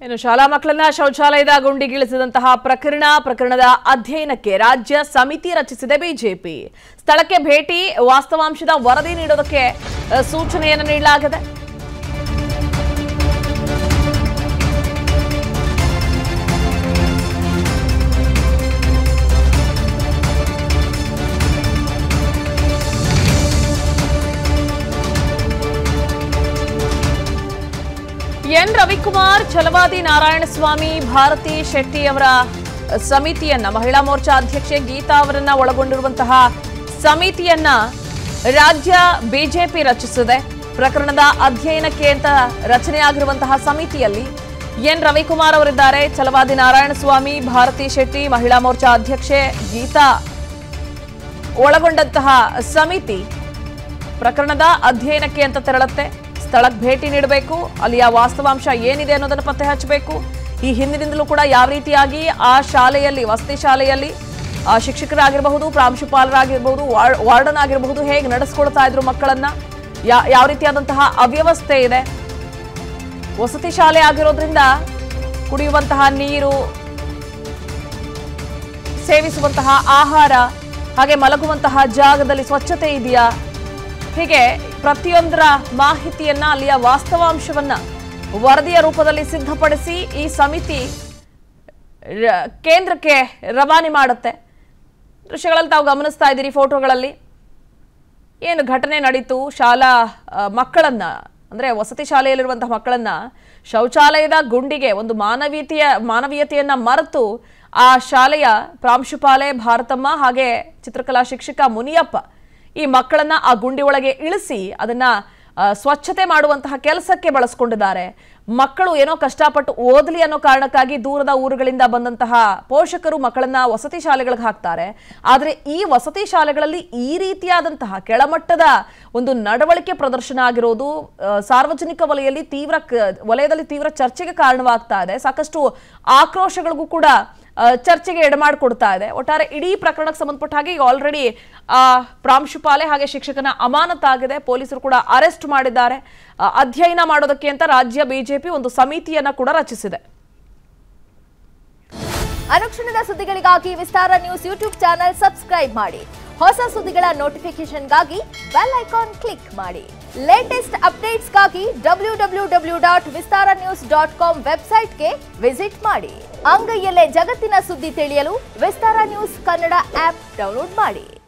ಇನ್ನು ಶಾಲಾ ಮಕ್ಕಳನ್ನ ಶೌಚಾಲಯದ ಗುಂಡಿಗಿಳಿಸಿದಂತಹ ಪ್ರಕರಣ ಪ್ರಕರಣದ ಅಧ್ಯಯನಕ್ಕೆ ರಾಜ್ಯ ಸಮಿತಿ ರಚಿಸಿದೆ ಬಿಜೆಪಿ ಸ್ಥಳಕ್ಕೆ ಭೇಟಿ ವಾಸ್ತವಾಂಶದ ವರದಿ ನೀಡೋದಕ್ಕೆ ಅ, ಸೂಚನೆಯನ್ನು ನೀಡಲಾಗಿದೆ ಎನ್ ರವಿಕುಮಾರ್ ಛಲವಾದಿ ನಾರಾಯಣಸ್ವಾಮಿ ಭಾರತಿ ಶೆಟ್ಟಿ ಅವರ ಸಮಿತಿಯನ್ನ ಮಹಿಳಾ ಮೋರ್ಚಾ ಅಧ್ಯಕ್ಷೆ ಗೀತಾ ಅವರನ್ನ ಒಳಗೊಂಡಿರುವಂತಹ ಸಮಿತಿಯನ್ನ ರಾಜ್ಯ ಬಿಜೆಪಿ ರಚಿಸಿದೆ ಪ್ರಕರಣದ ಅಧ್ಯಯನಕ್ಕೆ ಅಂತ ರಚನೆಯಾಗಿರುವಂತಹ ಸಮಿತಿಯಲ್ಲಿ ಎನ್ ರವಿಕುಮಾರ್ ಅವರಿದ್ದಾರೆ ಛಲವಾದಿ ನಾರಾಯಣಸ್ವಾಮಿ ಭಾರತಿ ಶೆಟ್ಟಿ ಮಹಿಳಾ ಮೋರ್ಚಾ ಅಧ್ಯಕ್ಷೆ ಗೀತಾ ಒಳಗೊಂಡಂತಹ ಸಮಿತಿ ಪ್ರಕರಣದ ಅಧ್ಯಯನಕ್ಕೆ ಅಂತ ತೆರಳುತ್ತೆ ಸ್ಥಳಕ್ಕೆ ಭೇಟಿ ನೀಡಬೇಕು ಅಲ್ಲಿಯ ವಾಸ್ತವಾಂಶ ಏನಿದೆ ಅನ್ನೋದನ್ನು ಪತ್ತೆ ಹಚ್ಚಬೇಕು ಈ ಹಿಂದಿನಿಂದಲೂ ಕೂಡ ಯಾವ ರೀತಿಯಾಗಿ ಆ ಶಾಲೆಯಲ್ಲಿ ವಸತಿ ಶಾಲೆಯಲ್ಲಿ ಆ ಶಿಕ್ಷಕರಾಗಿರಬಹುದು ಪ್ರಾಂಶುಪಾಲರಾಗಿರಬಹುದು ವಾರ್- ವಾರ್ಡನ್ ಆಗಿರಬಹುದು ಹೇಗೆ ನಡೆಸ್ಕೊಳ್ತಾ ಇದ್ರು ಮಕ್ಕಳನ್ನ ಯಾ- ಯಾವ ರೀತಿಯಾದಂತಹ ಅವ್ಯವಸ್ಥೆ ಇದೆ ವಸತಿ ಶಾಲೆ ಆಗಿರೋದ್ರಿಂದ ಕುಡಿಯುವಂತಹ ನೀರು ಸೇವಿಸುವಂತಹ ಆಹಾರ ಹಾಗೆ ಮಲಗುವಂತಹ ಜಾಗದಲ್ಲಿ ಸ್ವಚ್ಛತೆ ಇದೆಯಾ ಹೀಗೆ ಪ್ರತಿಯೊಂದರ ಮಾಹಿತಿಯನ್ನ ಅಲ್ಲಿಯ ವಾಸ್ತವಾಂಶವನ್ನ ವರದಿಯ ರೂಪದಲ್ಲಿ ಸಿದ್ಧಪಡಿಸಿ ಈ ಸಮಿತಿ ರ- ಕೇಂದ್ರಕ್ಕೆ ರವಾನೆ ಮಾಡುತ್ತೆ ದೃಶ್ಯಗಳಲ್ಲಿ ತಾವು ಗಮನಿಸ್ತಾ ಇದ್ದೀರಿ ಫೋಟೋಗಳಲ್ಲಿ ಏನು ಘಟನೆ ನಡೀತು ಶಾಲಾ ಆ, ಮಕ್ಕಳನ್ನ ಅಂದ್ರೆ ವಸತಿ ಶಾಲೆಯಲ್ಲಿರುವಂತಹ ಮಕ್ಕಳನ್ನ ಶೌಚಾಲಯದ ಗುಂಡಿಗೆ ಒಂದು ಮಾನವೀಯತೆಯ ಮಾನವೀಯತೆಯನ್ನ ಮರೆತು ಆ ಶಾಲೆಯ ಪ್ರಾಂಶುಪಾಲೆ ಭಾರತಮ್ಮ ಹಾಗೆ ಚಿತ್ರಕಲಾ ಶಿಕ್ಷಕ ಮುನಿಯಪ್ಪ ಈ ಮಕ್ಕಳನ್ನ ಆ ಗುಂಡಿ ಒಳಗೆ ಇಳಿಸಿ ಅದನ್ನ ಆ, ಸ್ವಚ್ಛತೆ ಮಾಡುವಂತಹ ಕೆಲಸಕ್ಕೆ ಬಳಸ್ಕೊಂಡಿದ್ದಾರೆ ಮಕ್ಕಳು ಏನೋ ಕಷ್ಟಪಟ್ಟು ಓದಲಿ ಅನ್ನೋ ಕಾರಣಕ್ಕಾಗಿ ದೂರದ ಊರುಗಳಿಂದ ಬಂದಂತಹ ಪೋಷಕರು ಮಕ್ಕಳನ್ನ ವಸತಿ ಶಾಲೆಗಳಿಗೆ ಹಾಕ್ತಾರೆ ಆದರೆ ಈ ವಸತಿ ಶಾಲೆಗಳಲ್ಲಿ ಈ ರೀತಿಯಾದಂತಹ ಕೆಳಮಟ್ಟದ ಒಂದು ನಡವಳಿಕೆ ಪ್ರದರ್ಶನ ಆಗಿರೋದು ಆ, ಸಾರ್ವಜನಿಕ ವಲಯದಲ್ಲಿ ತೀವ್ರ ಕ- ವಲಯದಲ್ಲಿ ತೀವ್ರ ಚರ್ಚೆಗೆ ಕಾರಣವಾಗ್ತಾ ಇದೆ ಸಾಕಷ್ಟು ಆಕ್ರೋಶಗಳಿಗೂ ಕೂಡ ಆ, ಚರ್ಚೆಗೆ ಎಡೆಮಾಡಿಕೊಡ್ತಾ ಇದೆ ಒಟ್ಟಾರೆ ಇಡೀ ಪ್ರಕರಣಕ್ಕೆ ಸಂಬಂಧಪಟ್ಟ ಹಾಗೆ ಈಗ ಆಲ್ರೆಡಿ ಪ್ರಾಂಶುಪಾಲೆ ಹಾಗೆ ಶಿಕ್ಷಕನ ಅಮಾನತಾಗಿದೆ ಪೊಲೀಸರು ಕೂಡ ಅರೆಸ್ಟ್ ಮಾಡಿದ್ದಾರೆ ಆ, ಅಧ್ಯಯನ ಮಾಡೋದಕ್ಕೆ ಅಂತ ರಾಜ್ಯ ಬಿಜೆಪಿ ಒಂದು ಸಮಿತಿಯನ್ನ ಕೂಡ ರಚಿಸಿದೆ ಅನುಕ್ಷಣದ ಸುದ್ದಿಗಳಿಗಾಗಿ Vistara news YouTube channel subscribe ಮಾಡಿ ಹೊಸ ಸುದ್ದಿಗಳ ನೋಟಿಫಿಕೇಶನ್ಗಾಗಿ ಬೆಲ್ ಐಕಾನ್ ಕ್ಲಿಕ್ ಮಾಡಿ ಲೇಟೆಸ್ಟ್ ಅಪ್ಡೇಟ್ಸ್ಗಾಗಿ W W W dot Vistara news dot com ವೆಬ್ಸೈಟ್ಗೆ ವಿಸಿಟ್ ಮಾಡಿ ಅಂಗೈಯಲ್ಲೇ ಜಗತ್ತಿನ ಸುದ್ದಿ ತಿಳಿಯಲು Vistara news Kannada app download ಮಾಡಿ